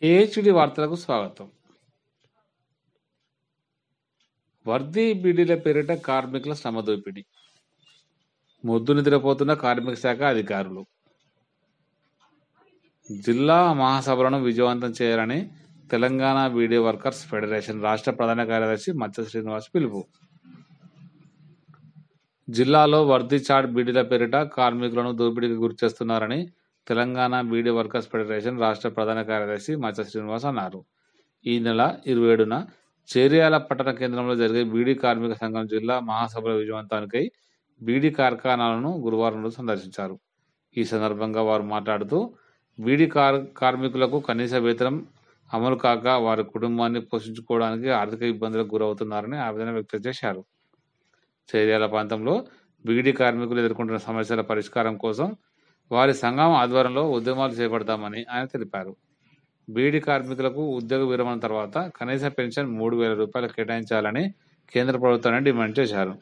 AHD వార్తలకు స్వాగతం worthy బీడీల పేరిట కార్మికుల శ్రమ దోపిడీ మొద్దు నిద్రపోతున్న కార్మిక శాఖ అధికారులు జిల్లా మహాసభలను విజయవంతం చేయాలని తెలంగాణ బీడీ వర్కర్స్ ఫెడరేషన్ రాష్ట్ర ప్రధాన కార్యదర్శి మత్స్య శ్రీనివాస్ పిలుపు జిల్లాలో వర్దీ చాట్ బీడీల పేరిట కార్మికులను దోపిడీకి గురిచేస్తున్నారని తెలంగాణ బీడీ వర్కర్స్ ఫెడరేషన్ రాష్ట్ర ప్రధాన కార్యదర్శి మత్స్య శ్రీనివాస్ అన్నారు ఈ నెల ఇరవై ఏడున చేర్యాల పట్టణ కేంద్రంలో జరిగే బీడీ కార్మిక సంఘం జిల్లా మహాసభల విజయవంతానికై బీడీ కార్ఖానాలను గురువారం రోజు సందర్శించారు ఈ సందర్భంగా వారు మాట్లాడుతూ బీడీ కార్ కార్మికులకు కనీస వేతనం అమలు కాక వారి కుటుంబాన్ని పోషించుకోవడానికి ఆర్థిక ఇబ్బందులకు గురవుతున్నారని ఆవేదన వ్యక్తం చేశారు చేర్యాల ప్రాంతంలో బీడీ కార్మికులు ఎదుర్కొంటున్న సమస్యల పరిష్కారం కోసం వారి సంఘం ఆధ్వర్యంలో ఉద్యమాలు చేపడతామని ఆయన తెలిపారు బీడీ కార్మికులకు ఉద్యోగ విరమణ తర్వాత కనీస పెన్షన్ మూడు వేల రూపాయలు కేటాయించాలని కేంద్ర ప్రభుత్వాన్ని డిమాండ్ చేశారు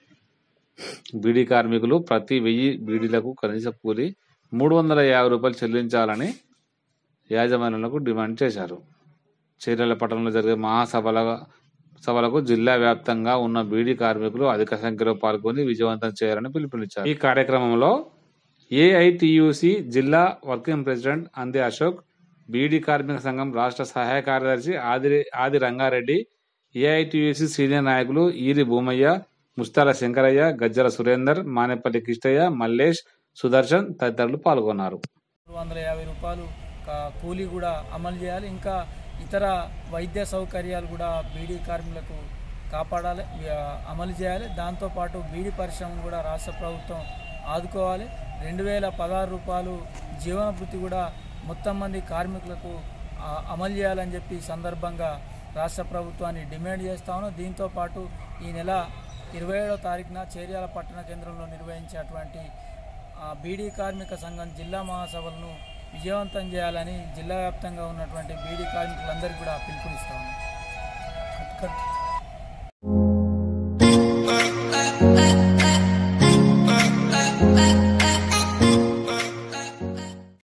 బీడీ కార్మికులు ప్రతి వెయ్యి బీడీలకు కనీస కూలి మూడు వందల యాభై రూపాయలు చెల్లించాలని యాజమాన్యాలకు డిమాండ్ చేశారు చీరల పట్టణంలో జరిగే మహాసభల సభలకు జిల్లా వ్యాప్తంగా ఉన్న బీడీ కార్మికులు అధిక సంఖ్యలో పాల్గొని విజయవంతం చేయాలని పిలుపునిచ్చారు ఈ కార్యక్రమంలో ఏఐటియుసి జిల్లా వర్కింగ్ ప్రెసిడెంట్ అందే అశోక్ బీడీ కార్మిక సంఘం రాష్ట్ర సహాయ కార్యదర్శి ఆది ఆది రంగారెడ్డి ఏఐటియుసి సీనియర్ నాయకులు ఈరి భూమయ్య ముస్తాల శంకరయ్య గజ్జల సురేందర్ మానేపల్లి కిష్టయ్య మల్లేష్ సుదర్శన్ తదితరులు పాల్గొన్నారు మూడు వందల యాభై రూపాయలు కా- కూలీ కూడా అమలు చేయాలి ఇంకా ఇతర వైద్య సౌకర్యాలు కూడా బీడీ కార్మికులకు కాపాడాలి ఆ, అమలు చేయాలి దాంతోపాటు బీడీ పరిశ్రమను కూడా రాష్ట్ర ప్రభుత్వం ఆదుకోవాలి రెండు వేల పదహారు రూపాయలు జీవన భృతి కూడా మొత్తం మంది కార్మికులకు ఆ, అమలు చేయాలని చెప్పి ఈ సందర్భంగా రాష్ట్ర ప్రభుత్వాన్ని డిమాండ్ చేస్తాను దీంతో పాటు ఈ నెల ఇరవై ఏడో తారీఖున చేర్యాల పట్టణ కేంద్రంలో నిర్వహించేటువంటి ఆ, బీడీ కార్మిక సంఘం జిల్లా మహాసభలను విజయవంతం చేయాలని జిల్లా వ్యాప్తంగా ఉన్నటువంటి బీడీ కార్మికులందరికీ కూడా పిలుపునిస్తాము కట్ కట్